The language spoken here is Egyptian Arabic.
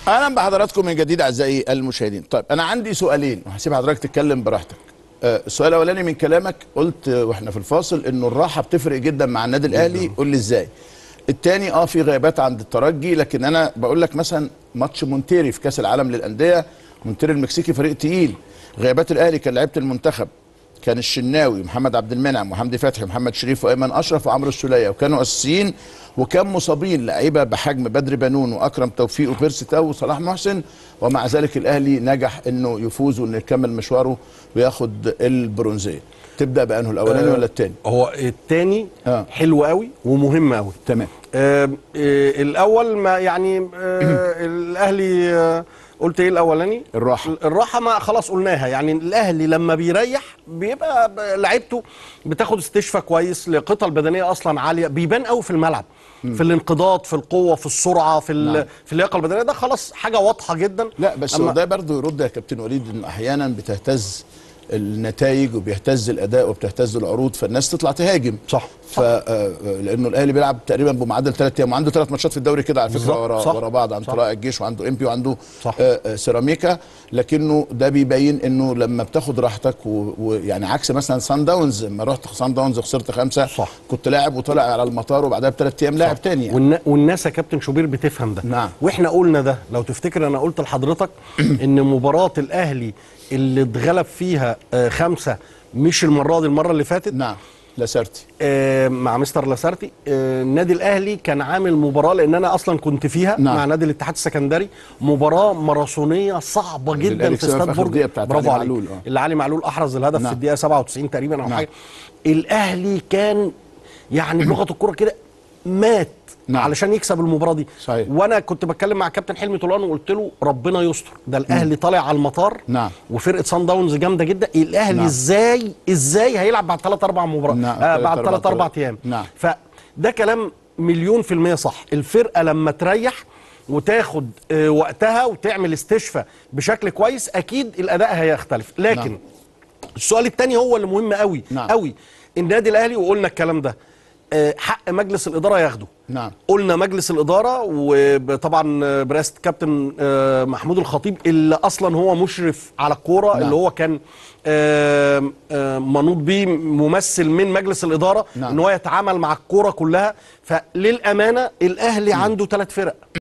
اهلا بحضراتكم من جديد اعزائي المشاهدين طيب انا عندي سؤالين وهسيب حضرتك تتكلم براحتك آه، السؤال الاولاني من كلامك قلت آه، واحنا في الفاصل انه الراحه بتفرق جدا مع النادي الاهلي قول لي ازاي التاني اه في غيابات عند الترجي لكن انا بقول لك مثلا ماتش مونتيري في كاس العالم للانديه مونتيري المكسيكي فريق تقيل غيابات الاهلي كان لعيبه المنتخب كان الشناوي محمد عبد المنعم وحمدي فتحي ومحمد شريف وايمن اشرف وعمرو السوليه وكانوا اساسيين وكان مصابين لعيبه بحجم بدر بنون واكرم توفيق وبيرسي تاو وصلاح محسن ومع ذلك الاهلي نجح انه يفوز وانه يكمل مشواره وياخد البرونزيه تبدا بانه الاولاني آه، ولا الثاني هو الثاني آه. حلو قوي ومهم قوي تمام آه آه الاول ما يعني آه الاهلي آه قلت ايه الاولاني الراحة. الراحه ما خلاص قلناها يعني الاهلي لما بيريح بيبقى ب- لعيبته بتاخد استشفاء كويس لقطع البدنيه اصلا عاليه بيبان قوي في الملعب في الانقضاض في القوه في السرعه في ال- نعم. في اللياقه البدنيه ده خلاص حاجه واضحه جدا لا بس أما- هو ده برضه يرد يا كابتن وليد انه احيانا بتهتز النتائج وبيهتز الاداء وبتهتز العروض فالناس تطلع تهاجم صح. ف آه، لانه الاهلي بيلعب تقريبا بمعدل ثلاث ايام وعنده ثلاث ماتشات في الدوري كده على فكره بالظبط. ورا صح. ورا بعض عنده صح. طلائع الجيش وعنده امبي وعنده صح. آه، آه، سيراميكا لكنه ده بيبين انه لما بتاخد راحتك و- ويعني عكس مثلا سان داونز لما رحت سان داونز خسرت خمسه صح. كنت لاعب وطلع على المطار وبعدها بثلاث ايام لاعب تاني يعني. والنا والناس يا كابتن شوبير بتفهم ده نعم. واحنا قلنا ده لو تفتكر انا قلت لحضرتك ان مباراه الاهلي اللي اتغلب فيها آه خمسه مش المره دي المره اللي فاتت نعم لاسارتي آه مع مستر لاسارتي آه النادي الاهلي كان عامل مباراه لان انا اصلا كنت فيها نعم. مع نادي الاتحاد السكندري مباراه ماراثونيه صعبه جدا الأهلي في كسبها في استاد آخر برج دقيقة بتاعت برافو علي عليك معلول، آه. اللي علي معلول احرز الهدف نعم. في الدقيقه 97 تقريبا او نعم. حاجه الاهلي كان يعني بلغه الكوره كده مات نعم. علشان يكسب المباراه دي صحيح. وانا كنت بتكلم مع كابتن حلمي طولان وقلت له ربنا يستر ده الاهلي طالع على المطار نعم. وفرقه سان داونز جامده جدا الاهلي نعم. ازاي ازاي هيلعب بعد ثلاث اربع مباريات نعم، آه تلات بعد أربع ثلاث اربع مباريات. ايام نعم. فده كلام مليون في المية صح الفرقة لما تريح وتاخد آه، وقتها وتعمل استشفاء بشكل كويس اكيد الاداء هيختلف لكن نعم. نعم. السؤال الثاني هو اللي مهم قوي نعم. قوي النادي الاهلي وقلنا الكلام ده آه، حق مجلس الاداره ياخده نعم. قلنا مجلس الاداره وطبعا برئاسه كابتن آه، محمود الخطيب اللي اصلا هو مشرف على الكوره نعم. اللي هو كان آه، آه، منوط بيه ممثل من مجلس الاداره نعم. ان هو يتعامل مع الكوره كلها فللامانه الاهلي عنده ثلاث فرق